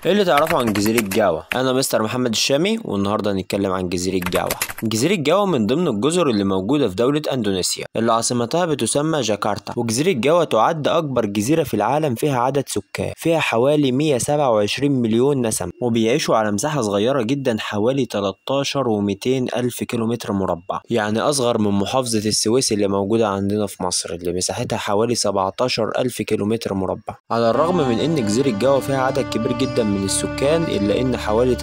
ايه اللي تعرفه عن جزيرة جاوا؟ أنا مستر محمد الشامي والنهاردة هنتكلم عن جزيرة جاوا. جزيرة جاوا من ضمن الجزر اللي موجودة في دولة أندونيسيا اللي عاصمتها بتسمى جاكرتا وجزيرة جاوا تعد أكبر جزيرة في العالم فيها عدد سكان فيها حوالي 127 مليون نسمة وبيعيشوا على مساحة صغيرة جدا حوالي 13 و200 ألف كيلومتر مربع يعني أصغر من محافظة السويس اللي موجودة عندنا في مصر اللي مساحتها حوالي 17 ألف كيلومتر مربع على الرغم من إن جزيرة جاوا فيها عدد كبير جدا من السكان إلا إن حوالي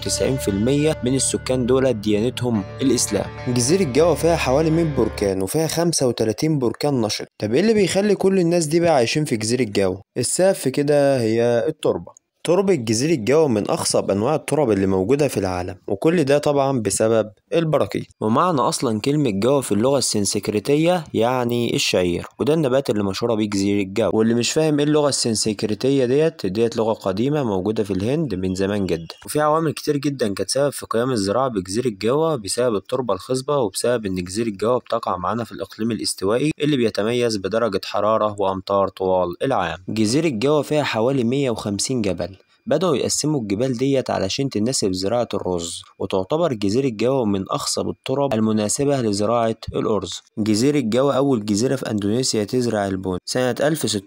93% من السكان دول ديانتهم الإسلام جزيرة جاوا فيها حوالي 100 بركان وفيها 35 بركان نشط طب إيه اللي بيخلي كل الناس دي بقى عايشين في جزيرة جاوا السبب في كده هي التربة تربة جزيرة جاوا من أخصب أنواع التراب اللي موجودة في العالم وكل ده طبعا بسبب البراكين ومعنى أصلا كلمة جاوا في اللغة السنسكريتية يعني الشعير وده النبات اللي مشهورة بيه جزيرة جاوا واللي مش فاهم ايه اللغة السنسكريتية ديت ديت لغة قديمة موجودة في الهند من زمان جدا وفي عوامل كتير جدا كانت سبب في قيام الزراعة بجزيرة جاوا بسبب التربة الخصبة وبسبب إن جزيرة جاوا بتقع معانا في الإقليم الاستوائي اللي بيتميز بدرجة حرارة وأمطار طوال العام جزيرة جاوا فيها حوالي 150 جبل بدأوا يقسموا الجبال ديت علشان تناسب زراعة الرز وتعتبر جزيرة جاوا من أخصب التراب المناسبة لزراعة الأرز جزيرة جاوا أول جزيرة في أندونيسيا تزرع البن سنة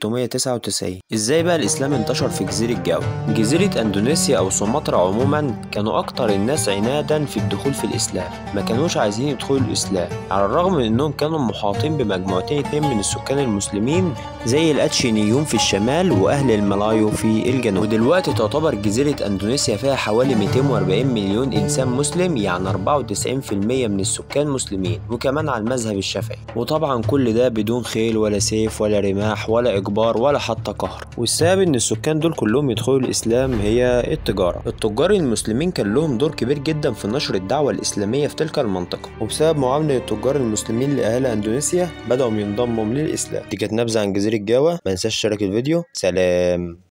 1699 إزاي بقى الإسلام انتشر في جزيرة جاوا جزيرة أندونيسيا أو سومطرة عموما كانوا أكتر الناس عنادا في الدخول في الإسلام ما كانوش عايزين يدخلوا الإسلام على الرغم من إنهم كانوا محاطين بمجموعتين اتنين من السكان المسلمين زي الأتشينيون في الشمال وأهل الملايو في الجنوب ودلوقتي تعتبر جزيرة أندونيسيا فيها حوالي 240 مليون إنسان مسلم يعني 94% من السكان مسلمين وكمان على المذهب الشافعي وطبعا كل ده بدون خيل ولا سيف ولا رماح ولا إجبار ولا حتى قهر والسبب إن السكان دول كلهم يدخلوا الإسلام هي التجارة التجار المسلمين كان لهم دور كبير جدا في نشر الدعوة الإسلامية في تلك المنطقة وبسبب معاملة التجار المسلمين لأهالي أندونيسيا بدأوا ينضموا للإسلام دي كانت نبذة عن جزيرة جاوا ما ننساش تشارك الفيديو سلام